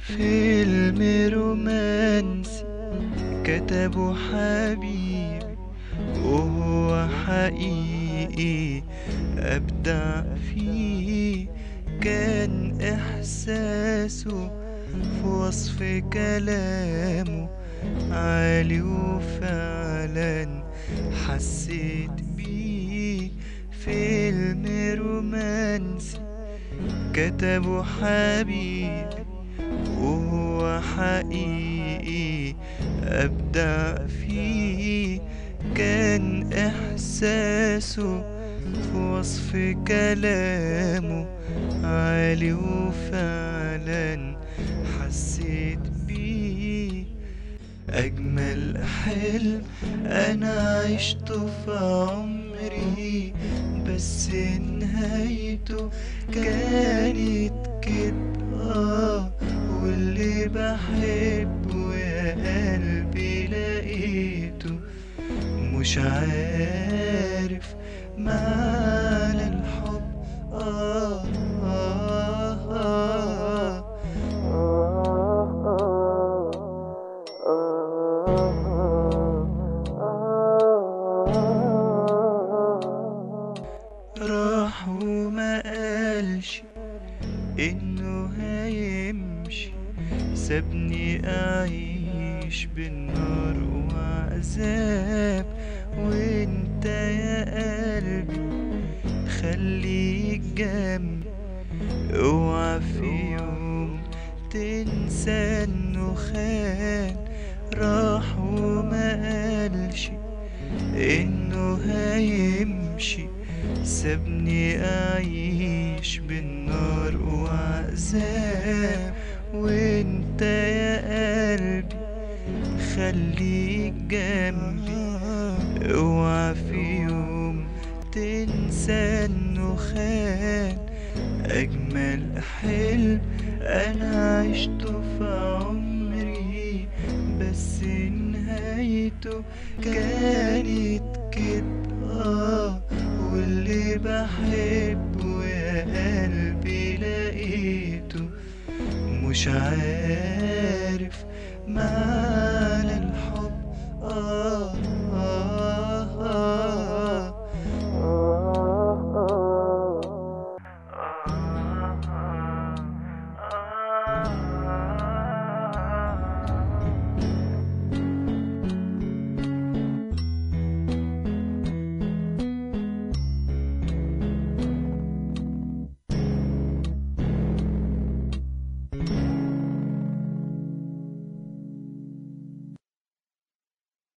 فيلم رومانسي كتبه حبيبي وهو حقيقي أبدع فيه كان إحساسه في وصف كلامه عالي وفعلا حسيت بيه فيلم رومانسي كتبه حبيبي وهو حقيقي أبدع فيه كان إحساسه في وصف كلامه عالي وفعلا حسيت بيه أجمل حلم أنا عشته في عمري بس نهايته كانت كده واللي بحبه يا قلبي لقيته مش عارف معنى الحب آه آه آه راح وما قالش انه هيمشي سابني اعيش بالنار وعذاب وانت يا قلبي خليك جنبي اوعى في يوم تنسى انه خان راح وما قالش انه هيمشي سابني اعيش بالنار وعذاب وانت يا قلبي خليك جنبي اوعى في يوم تنسى انه خان اجمل حلم انا عشته في عمري بس نهايته كانت كده واللي بحبه يا قلبي لقيته مش عارف معنى الحب آه آه آه آه